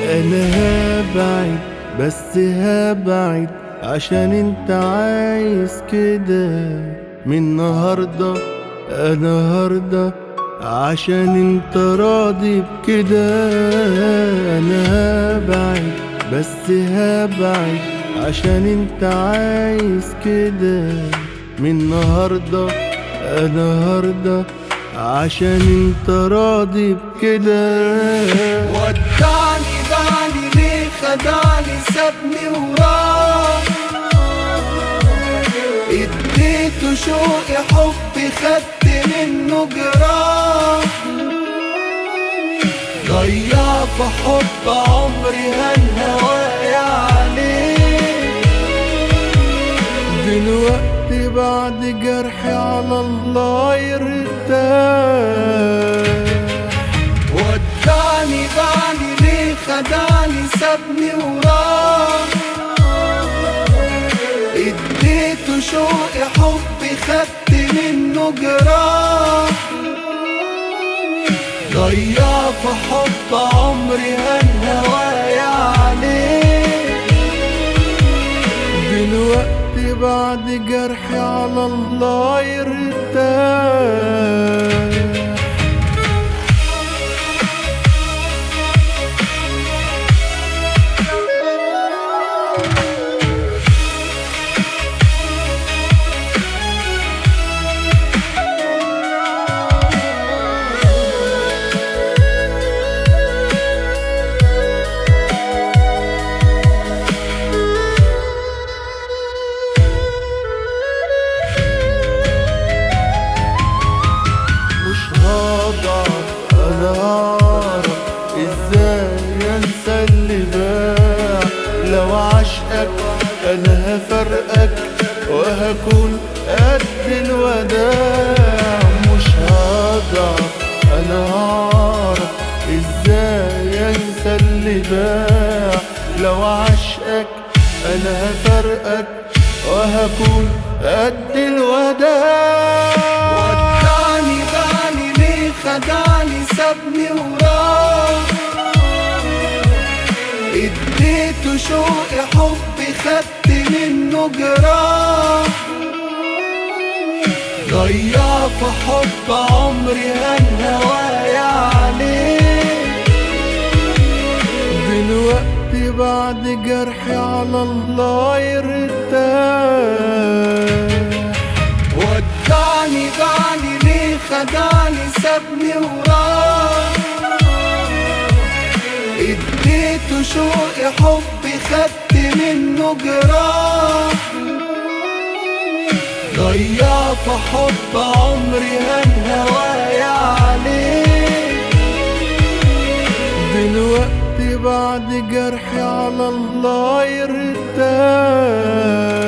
انا هبعد بس هبعد عشان انت عايز كده من النهارده انا هرضى عشان انت راضي بكده انا هبعد بس هبعد عشان انت عايز كده من النهارده انا هرضى عشان انت راضي بكده ودعني دعني ليه خدعني سابني وراه اديته شوقي حبي خدت منه جراح ضيع في حب عمري هان هوايا عليه دلوقتي بعد جرحي على الله يرتاح ودعني دعني ليه خدعني سابني وراه اديته شوقي حبي خدت منه جراح ضيع في حب عمري هان هوايا عليه دلوقتي بعد جرحي على الله يرتاح مش هضعف انا هعرف ازاي انسى اللي باع لو عشقك انا هفرقك وهكون قد الوداع مش هضعف انا هعرف ازاي انسى اللي باع لو عشقك انا هفرقك وهكون قد الوداع ودعني دعني ليه خدعني سابني وراه اديته شوقي حبي خدت منه جراح ضيع في حب عمري هان هوايا عليه دلوقتي بعد جرحي على الله يرتاح ودعني دعني ليه خدعني سابني وراه اديته شوقي حبي خدت منه جراح ضيع في حب عمري هان هوايا عليه دلوقتي بعد جرحي على الله يرتاح